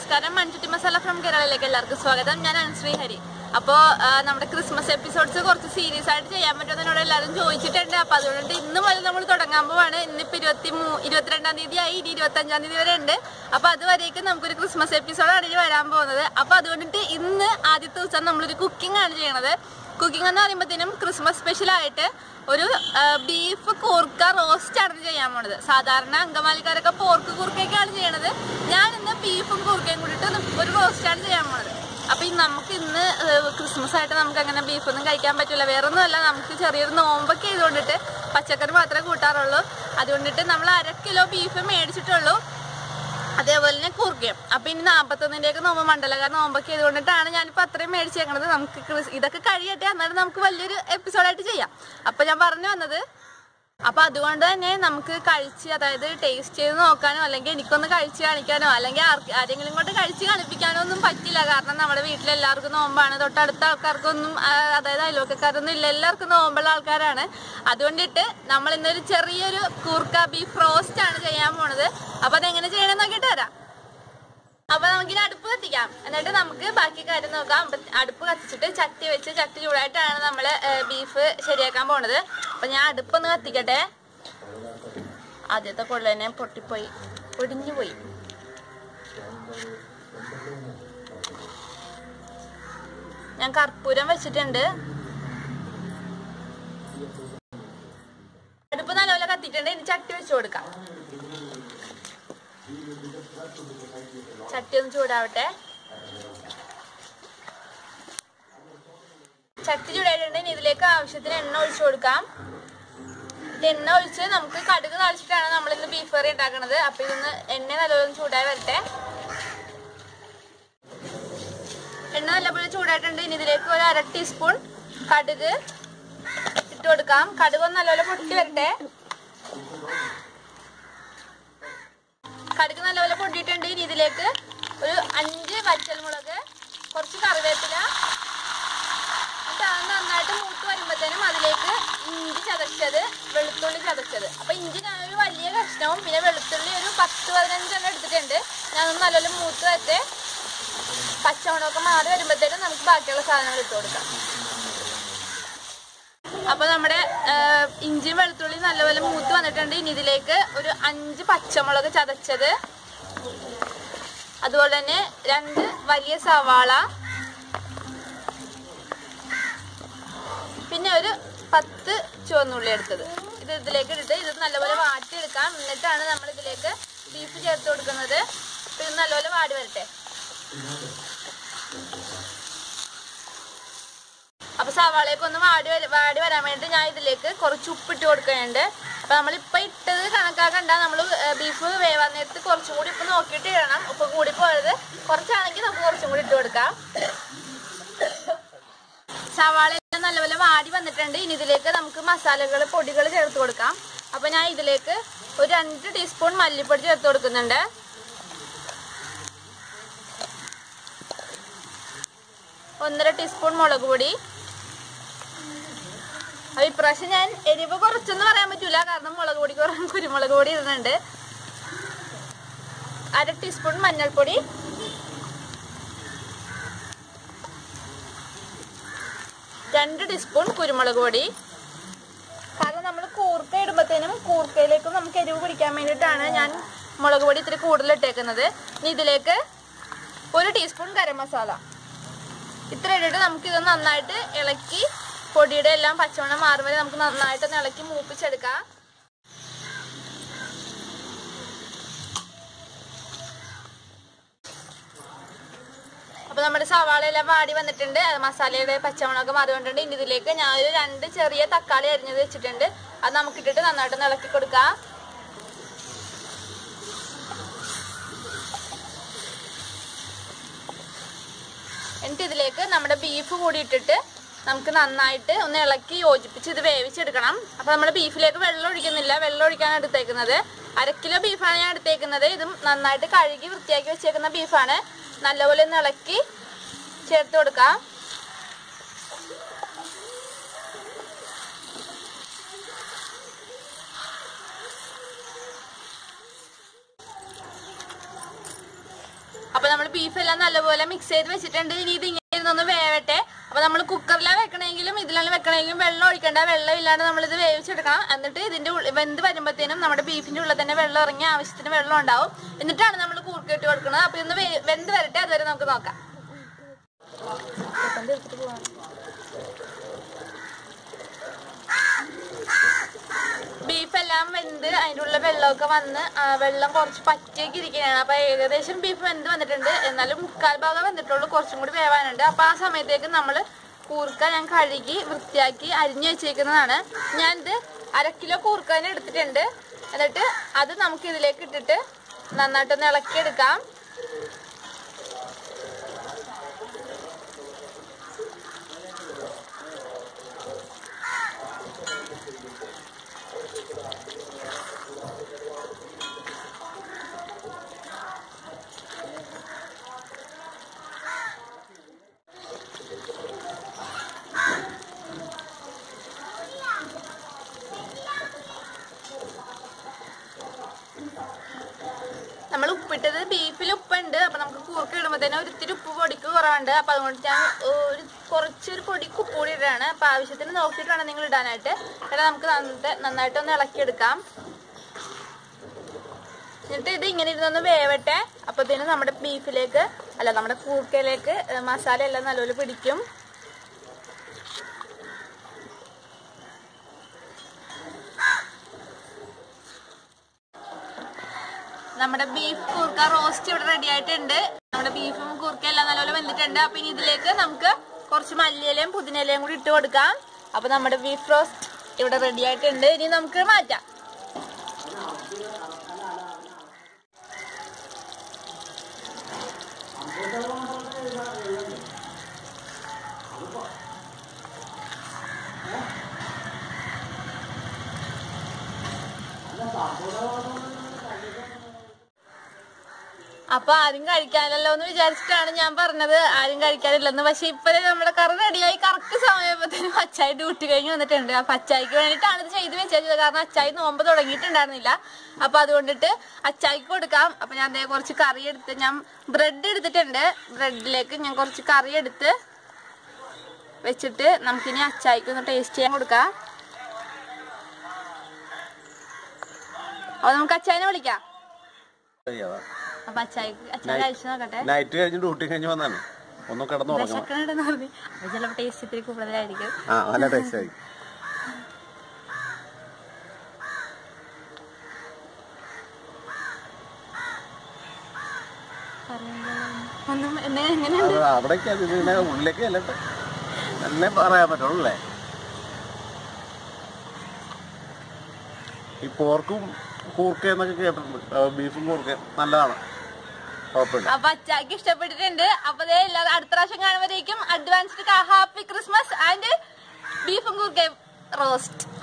നമസ്കാരം മൺചുട്ടി മസാല ഫ്രം കേരളയിലേക്ക് എല്ലാവർക്കും സ്വാഗതം ഞാൻ അനുശ്രീ ഹരി അപ്പോൾ നമ്മുടെ ക്രിസ്മസ് എപ്പിസോഡ്സ് കുറച്ച് സീരിയസ് ആയിട്ട് ചെയ്യാൻ പറ്റുമെന്ന് എന്നോട് എല്ലാവരും ചോദിച്ചിട്ടുണ്ട് അപ്പോൾ അതുകൊണ്ട് ഇന്ന് മുതൽ നമ്മൾ തുടങ്ങാൻ പോവാണ് ഇന്നിപ്പോൾ ഇരുപത്തി മൂ ഇരുപത്തിരണ്ടാം തീയതി ആയി ഇനി ഇരുപത്തഞ്ചാം തീയതി വരെ ഉണ്ട് അപ്പോൾ അതുവരേക്കും നമുക്കൊരു ക്രിസ്മസ് എപ്പിസോഡാണ് ഇനി വരാൻ പോകുന്നത് അപ്പോൾ അതുകൊണ്ടിട്ട് ഇന്ന് ആദ്യത്തെ ദിവസം നമ്മളൊരു കുക്കിംഗ് ആണ് ചെയ്യണത് കുക്കിംഗ് എന്ന് പറയുമ്പോഴത്തേനും ക്രിസ്മസ് സ്പെഷ്യൽ ആയിട്ട് ഒരു ബീഫ് കൂർക്ക റോസ്റ്റ് ആണ് ചെയ്യാൻ പോണത് സാധാരണ അങ്കമാലിക്കാരൊക്കെ പോർക്ക് കൂർക്കയൊക്കെയാണ് ചെയ്യണത് ഞാൻ ഇന്ന് ബീഫും കൂർക്കയും കൂടിയിട്ട് ഒരു റോസ്റ്റ് ആണ് ചെയ്യാൻ പോണത് അപ്പൊ ഈ നമുക്ക് ഇന്ന് ഏഹ്, ക്രിസ്മസ് ആയിട്ട് നമുക്ക് അങ്ങനെ ബീഫൊന്നും കഴിക്കാൻ പറ്റില്ല വേറെ ഒന്നുമല്ല നമുക്ക് ചെറിയൊരു നോമ്പൊക്കെ ചെയ്തുകൊണ്ടിട്ട് പച്ചക്കറി മാത്രമേ കൂട്ടാറുള്ളൂ അതുകൊണ്ടിട്ട് നമ്മൾ അര കിലോ ബീഫ് മേടിച്ചിട്ടുള്ളൂ അതേപോലെ തന്നെ കുറുക്കയും അപ്പൊ ഇനി നാപ്പത്തൊന്നിന്റെയൊക്കെ നോമ്പ് മണ്ഡലകാർ നോമ്പൊക്കെ ചെയ്തുകൊണ്ടിട്ടാണ് ഞാനിപ്പോ അത്രയും മേടിച്ചേക്കണത് നമുക്ക് ക്രിസ്- ഇതൊക്കെ കഴിയട്ടെ അന്നേരം നമുക്ക് വലിയൊരു എപ്പിസോഡായിട്ട് ചെയ്യാം അപ്പൊ ഞാൻ പറഞ്ഞു വന്നത് അപ്പൊ അതുകൊണ്ട് തന്നെ നമുക്ക് കഴിച്ച് അതായത് ടേസ്റ്റ് ചെയ്ത് നോക്കാനോ അല്ലെങ്കിൽ എനിക്കൊന്ന് കഴിച്ച് കാണിക്കാനോ അല്ലെങ്കിൽ ആർക്ക് ആരെങ്കിലും കൊണ്ട് കഴിച്ച് കാണിപ്പിക്കാനോ ഒന്നും പറ്റില്ല കാരണം നമ്മുടെ വീട്ടിലെല്ലാവർക്കും നോമ്പാണ് തൊട്ടടുത്ത ആൾക്കാർക്കൊന്നും ആ, അതായത് അയൽവക്കക്കാരൊന്നും ഇല്ല എല്ലാവർക്കും നോമ്പുള്ള ആൾക്കാരാണ് അതുകൊണ്ടിട്ട് നമ്മൾ ഇന്നൊരു ചെറിയൊരു കൂർക്ക ബീഫ് റോസ്റ്റ് ആണ് ചെയ്യാൻ പോണത് അപ്പൊ അതെങ്ങനെ ചെയ്യണമെന്ന് നോക്കിയിട്ട് വരാം അപ്പൊ നമുക്കിനി അടുപ്പ് കത്തിക്കാം എന്നിട്ട് നമുക്ക് ബാക്കി കാര്യം നോക്കാം അപ്പൊ അടുപ്പ് കത്തിച്ചിട്ട് ചട്ടി വെച്ച് ചട്ടി ചൂടായിട്ടാണ് നമ്മള് ബീഫ് ശരിയാക്കാൻ പോണത് അപ്പൊ ഞാൻ അടുപ്പൊന്ന് കത്തിക്കട്ടെ ആദ്യത്തെ കൊള്ളനെ പൊട്ടിപ്പോയി ഒടിഞ്ഞു പോയി ഞാൻ കർപ്പൂരം വെച്ചിട്ടുണ്ട് അടുപ്പ് നല്ലപോലെ കത്തിയിട്ടുണ്ട് ഇനി ചട്ടി വെച്ച് കൊടുക്കാം ചട്ടി ഒന്ന് ചൂടാവട്ടെ ചട്ടി ചൂടായിട്ടുണ്ട് ഇനി ഇതിലേക്ക് ആവശ്യത്തിന് എണ്ണ ഒഴിച്ചു കൊടുക്കാം ഇത് എണ്ണ ഒഴിച്ച് നമുക്ക് കടുക് തളിച്ചിട്ടാണ് നമ്മൾ ഇന്ന് ബീഫ് കറി ഉണ്ടാക്കുന്നത് അപ്പൊ ഇതൊന്ന് എണ്ണ നല്ലപോലെ ചൂടായി വരട്ടെ എണ്ണ നല്ലപോലെ ചൂടായിട്ടുണ്ട് ഇനി ഇതിലേക്ക് ഒരു അര ടീസ്പൂൺ കടുക് ഇട്ട് കൊടുക്കാം കടുക് ഒന്ന് നല്ലപോലെ പൊട്ടി വരട്ടെ കടുക് നല്ലപോലെ പൊട്ടിയിട്ടുണ്ട് ഇനി ഇതിലേക്ക് ഒരു അഞ്ച് വറ്റൽമുളക് കുറച്ച് കറിവേപ്പില എന്നിട്ട് അത് നന്നായിട്ട് മൂത്ത് വരുമ്പോഴത്തേനും അതിലേക്ക് ഇഞ്ചി ചതച്ചത് വെളുത്തുള്ളി ചതച്ചത് അപ്പൊ ഇഞ്ചി ഞാനൊരു വലിയ കഷ്ണവും പിന്നെ വെളുത്തുള്ളി ഒരു പത്ത് പതിനഞ്ചെണ്ണം എടുത്തിട്ടുണ്ട് ഞാനൊന്ന് നല്ലപോലെ മൂത്ത് വരട്ടെ പച്ചമുളകൊക്കെ മാറി വരുമ്പോഴത്തേനും നമുക്ക് ബാക്കിയുള്ള സാധനങ്ങൾ ഇട്ട് കൊടുക്കാം അപ്പൊ നമ്മുടെ ആ, ഇഞ്ചിയും വെളുത്തുള്ളിയും നല്ലപോലെ മൂത്ത് വന്നിട്ടുണ്ട് ഇനി ഇതിലേക്ക് ഒരു അഞ്ച് പച്ചമുളക് ചതച്ചത് അതുപോലെ തന്നെ രണ്ട് വലിയ സവാള പിന്നെ ഒരു പത്ത് ചുവന്നുള്ളി എടുത്തത് ഇത് ഇതിലേക്ക് ഇട്ടിട്ട് ഇത് നല്ലപോലെ വാട്ടിയെടുക്കാം എന്നിട്ടാണ് നമ്മൾ ഇതിലേക്ക് ബീഫ് ചേർത്ത് കൊടുക്കുന്നത് അപ്പൊ ഇത് നല്ലപോലെ വാടി വരട്ടെ അപ്പൊ സവാളയൊക്കെ ഒന്ന് വാടി വര- വാടി വരാൻ വേണ്ടി ഞാൻ ഇതിലേക്ക് കുറച്ച് ഉപ്പിട്ട് കൊടുക്കുന്നുണ്ട് അപ്പൊ നമ്മളിപ്പൊ ഇട്ടത് കണക്കാക്കണ്ട നമ്മൾ ബീഫ് വേവാൻ നേരത്ത് കുറച്ചും കൂടി ഇപ്പൊ നോക്കിയിട്ട് ഇടണം ഉപ്പ് കൂടി പോയത് കുറച്ചാണെങ്കിൽ നമുക്ക് കുറച്ചും കൂടി ഇട്ട് കൊടുക്കാം സവാള എല്ലാം നല്ലപോലെ വാടി വന്നിട്ടുണ്ട് ഇനി ഇതിലേക്ക് നമുക്ക് മസാലകൾ പൊടികൾ ചേർത്ത് കൊടുക്കാം അപ്പൊ ഞാൻ ഇതിലേക്ക് ഒരു രണ്ട് ടീസ്പൂൺ മല്ലിപ്പൊടി ചേർത്ത് കൊടുക്കുന്നുണ്ട് ഒന്നര ടീസ്പൂൺ മുളക് പൊടി അപ്പൊ ഇപ്രാവശ്യം ഞാൻ എരിവ് കുറച്ചൊന്നും പറയാൻ പറ്റൂല കാരണം മുളക് പൊടി കുറേ കുരുമുളക് പൊടി ഇടുന്നുണ്ട് അര ടീസ്പൂൺ മഞ്ഞൾപ്പൊടി രണ്ട് ടീസ്പൂൺ കുരുമുളക് പൊടി കാരണം നമ്മൾ കൂർക്ക ഇടുമ്പോഴത്തേനും കൂർക്കയിലേക്കും നമുക്ക് എരിവ് പിടിക്കാൻ വേണ്ടിയിട്ടാണ് ഞാൻ മുളക് പൊടി ഇത്തിരി കൂടുതൽ ഇട്ടേക്കുന്നത് ഇനി ഇതിലേക്ക് ഒരു ടീസ്പൂൺ ഗരം മസാല ഇത്ര ഇട്ടിട്ട് നമുക്ക് ഇത് നന്നായിട്ട് ഇളക്കി പൊടിയുടെ എല്ലാം പച്ചവണ്ണം മാറും വരെ നമുക്ക് നന്നായിട്ട് ഒന്ന് ഇളക്കി മൂപ്പിച്ചെടുക്കാം അപ്പൊ നമ്മുടെ സവാള എല്ലാം വാടി വന്നിട്ടുണ്ട് അത് മസാലയുടെ പച്ചമുളക് മാറി വന്നിട്ടുണ്ട് ഇനി ഇതിലേക്ക് ഞാൻ ഒരു രണ്ട് ചെറിയ തക്കാളി അരിഞ്ഞത് വെച്ചിട്ടുണ്ട് അത് നമുക്ക് ഇട്ടിട്ട് നന്നായിട്ട് ഇളക്കി കൊടുക്കാം എന്നിട്ട് ഇതിലേക്ക് നമ്മുടെ ബീഫ് കൂടി ഇട്ടിട്ട് നമുക്ക് നന്നായിട്ട് ഒന്ന് ഇളക്കി യോജിപ്പിച്ച് ഇത് വേവിച്ചെടുക്കണം അപ്പൊ നമ്മൾ ബീഫിലേക്ക് വെള്ളം ഒഴിക്കുന്നില്ല വെള്ളം ഒഴിക്കാണ് എടുത്തേക്കുന്നത് അര കിലോ ബീഫാണ് ഞാൻ എടുത്തേക്കുന്നത് ഇതും നന്നായിട്ട് കഴുകി വൃത്തിയാക്കി വെച്ചേക്കുന്ന ബീഫാണ് നല്ലപോലെ ഒന്ന് ഇളക്കി ചേർത്ത് കൊടുക്കാം അപ്പൊ നമ്മൾ ബീഫ് എല്ലാം നല്ലപോലെ മിക്സ് ചെയ്ത് വെച്ചിട്ടുണ്ട് ഇനി ഇത് ഇങ്ങനെ ഇരുന്നൊന്ന് വേവട്ടെ അപ്പൊ നമ്മൾ കുക്കറിലാണ് വെക്കണമെങ്കിലും ഇതിലാണ് വെക്കണമെങ്കിലും വെള്ളം ഒഴിക്കേണ്ട വെള്ളം ഇല്ലാണ്ട് നമ്മൾ ഇത് വേവിച്ചെടുക്കണം എന്നിട്ട് ഇതിന്റെ ഉള്ളിൽ വെന്ത് വരുമ്പോഴത്തേനും നമ്മുടെ ബീഫിന്റെ ഉള്ളിൽ തന്നെ വെള്ളം ഇറങ്ങി ആവശ്യത്തിന് വെള്ളം ഉണ്ടാവും എന്നിട്ടാണ് നമ്മൾ കൂർക്കിട്ട് കൊടുക്കുന്നത് അപ്പൊ ഇന്ന് വേ- വെന്ത് വരട്ടെ അതുവരെ നമുക്ക് നോക്കാം ബീഫ് എല്ലാം വെന്ത് അതിൻ്റെ ഉള്ളിൽ വെള്ളമൊക്കെ വന്ന് ആ, വെള്ളം കുറച്ച് പറ്റിയൊക്കെ ഇരിക്കുകയാണ് അപ്പൊ ഏകദേശം ബീഫ് വെന്ത് വന്നിട്ടുണ്ട് എന്നാലും മുക്കാൽ ഭാഗം വെന്തിട്ടുള്ളൂ കുറച്ചും കൂടി വേവാനുണ്ട് അപ്പൊ ആ സമയത്തേക്ക് നമ്മൾ കൂർക്ക ഞാൻ കഴുകി വൃത്തിയാക്കി അരിഞ്ഞു വെച്ചേക്കുന്നതാണ് ഞാനിത് അര കിലോ കൂർക്ക തന്നെ എടുത്തിട്ടുണ്ട് എന്നിട്ട് അത് നമുക്ക് ഇതിലേക്ക് ഇട്ടിട്ട് നന്നായിട്ടൊന്ന് ഇളക്കിയെടുക്കാം നമ്മൾ ഉപ്പിട്ടത് ബീഫിൽ ഉപ്പുണ്ട് അപ്പൊ നമുക്ക് കൂർക്ക ഇടുമ്പോ തന്നെ ഒരിത്തിരി ഉപ്പ് പൊടിക്ക് കുറവുണ്ട് അപ്പൊ അതുകൊണ്ട് ഞാൻ ഒരു കുറച്ചൊരു പൊടിക്ക് ഉപ്പ് കൂടി ഇടാണ് അപ്പൊ ആവശ്യത്തിന് നോക്കിയിട്ട് വേണം നിങ്ങൾ ഇടാനായിട്ട് എന്നിട്ട് നമുക്ക് നന്നായിട്ട് നന്നായിട്ടൊന്ന് ഇളക്കിയെടുക്കാം എന്നിട്ട് ഇത് ഇങ്ങനെ ഇരുന്നൊന്ന് വേവട്ടെ അപ്പത്തേനും നമ്മുടെ ബീഫിലേക്ക് അല്ല നമ്മുടെ കൂർക്കയിലേക്ക് ഏഹ്, മസാല എല്ലാം നല്ലപോലെ പിടിക്കും നമ്മുടെ ബീഫ് കൂർക്ക റോസ്റ്റ് ഇവിടെ റെഡി ആയിട്ടുണ്ട് നമ്മുടെ ബീഫും കൂർക്ക എല്ലാം നല്ലപോലെ വെന്തിട്ടുണ്ട് അപ്പൊ ഇനി ഇതിലേക്ക് നമുക്ക് കുറച്ച് മല്ലിയിലയും പുതിനയിലയും കൂടി ഇട്ട് കൊടുക്കാം അപ്പൊ നമ്മുടെ ബീഫ് റോസ്റ്റ് ഇവിടെ റെഡി ആയിട്ടുണ്ട് ഇനി നമുക്ക് മാറ്റാം അപ്പൊ ആരും കഴിക്കാനല്ലോ എന്ന് വിചാരിച്ചിട്ടാണ് ഞാൻ പറഞ്ഞത് ആരും കഴിക്കാനില്ലെന്ന് പക്ഷെ ഇപ്പഴേ നമ്മുടെ കറി റെഡിയായി കറക്റ്റ് സമയപ്പത്തേനും അച്ചായി ഡ്യൂട്ടി കഴിഞ്ഞ് വന്നിട്ടുണ്ട് അപ്പൊ അച്ചായിക്ക് വേണ്ടിയിട്ടാണ് ഇത് ചെയ്ത് വെച്ചത് കാരണം അച്ചായി നോമ്പ് തുടങ്ങിയിട്ടുണ്ടായിരുന്നില്ല അപ്പൊ അതുകൊണ്ടിട്ട് അച്ചായിക്ക് കൊടുക്കാം അപ്പൊ ഞാൻ അതേ കുറച്ച് കറി എടുത്ത് ഞാൻ ബ്രെഡ് എടുത്തിട്ടുണ്ട് ബ്രെഡിലേക്ക് ഞാൻ കുറച്ച് കറി എടുത്ത് വെച്ചിട്ട് നമുക്കിനി അച്ചായിക്ക് ഒന്ന് ടേസ്റ്റ് ചെയ്യാൻ കൊടുക്കാം അപ്പൊ നമുക്ക് അച്ചായനെ വിളിക്കാം അപ്പൊ അച്ചായിക്ക് അച്ചായ കഴിച്ചു നോക്കട്ടെ നൈറ്റ് കഴിഞ്ഞ് ഡ്യൂട്ടി കഴിഞ്ഞ് വന്നാണ് ഒന്ന് കിടന്ന് ഉറങ്ങണം വിശക്കണുണ്ടെന്ന് പറഞ്ഞു അത് ചിലപ്പോ ടേസ്റ്റ് ഇത്തിരി കൂടുതലായിരിക്കും ആ നല്ല ടേസ്റ്റ് ആയി ഒന്നും എന്നെ എങ്ങനെയുണ്ട് അത് അവിടേക്ക് അത് ഇതിനെ ഉള്ളിലേക്ക് അല്ലട്ടെ എന്നെ പറയാൻ പറ്റുള്ളൂ അല്ലേ ഈ പോർക്കും കൂർക്ക എന്നൊക്കെ കേട്ടിട്ടുണ്ട് ആ, ബീഫും കൂർക്കയും നല്ലതാണ് കുഴപ്പമില്ല അപ്പൊ അച്ചാക്ക് ഇഷ്ടപ്പെട്ടിട്ടുണ്ട് അപ്പൊ ദേ എല്ലാവരും അടുത്ത പ്രാവശ്യം കാണുമ്പോഴേക്കും അഡ്വാൻസ്ഡ് ഹാപ്പി ക്രിസ്മസ് ആൻഡ് ബീഫും കൂർക്കയും റോസ്റ്റ്